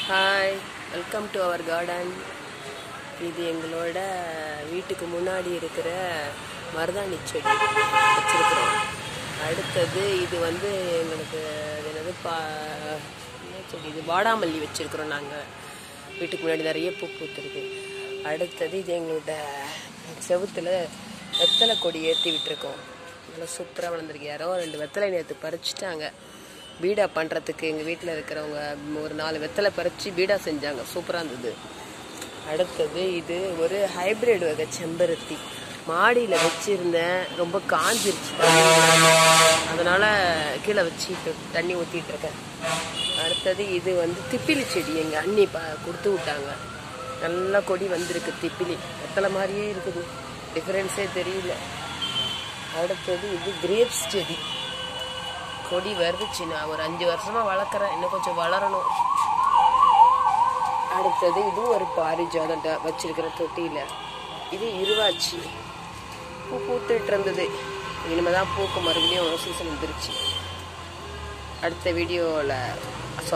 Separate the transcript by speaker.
Speaker 1: hi welcome to our garden இது எங்களோட வீட்டுக்கு முன்னாடி இருக்கிற மருதாணி செடி வச்சிருக்கிறோம் அடுத்தது இது வந்து எங்களுக்கு அது என்னது பா என்ன செடி இது வாடாமல்லி வச்சிருக்கிறோம் நாங்கள் வீட்டுக்கு முன்னாடி நிறைய பூ பூத்துருக்கு அடுத்தது இது எங்களோட செவுத்துல வெத்தலை கொடி ஏற்றி விட்டுருக்கோம் நல்லா சூப்பராக வளர்ந்துருக்கு யாரோ ரெண்டு வெத்தலை நேற்று பறிச்சிட்டாங்க பீடா பண்ணுறதுக்கு எங்கள் வீட்டில் இருக்கிறவங்க ஒரு நாலு வெத்தலை பறித்து பீடா செஞ்சாங்க சூப்பராக இருந்தது அடுத்தது இது ஒரு ஹைப்ரிட் வகை செம்பருத்தி மாடியில் வச்சுருந்தேன் ரொம்ப காஞ்சிருச்சு அதனால் கீழே வச்சு இப்ப தண்ணி ஊற்றிட்டு இருக்கேன் அடுத்தது இது வந்து திப்பிலி செடி எங்கள் அண்ணி ப கொடுத்து விட்டாங்க நல்ல கொடி வந்திருக்கு திப்பிலி வெத்தலை மாதிரியே இருக்குது டிஃப்ரென்ஸே தெரியல அடுத்தது இது கிரேப்ஸ் செடி கொடி வருதுச்சு நான் ஒரு அஞ்சு வருஷமா வளர்க்குறேன் இன்னும் கொஞ்சம் வளரணும் அடுத்தது இதுவும் ஒரு பாரிஜாதம் ட- வச்சிருக்கிற தொட்டியில இது இருவாச்சி பூ பூத்துட்டு இருந்தது இனிமேதான் பூக்கு மறுபடியும் சீசன் வந்துருச்சு அடுத்த வீடியோவில்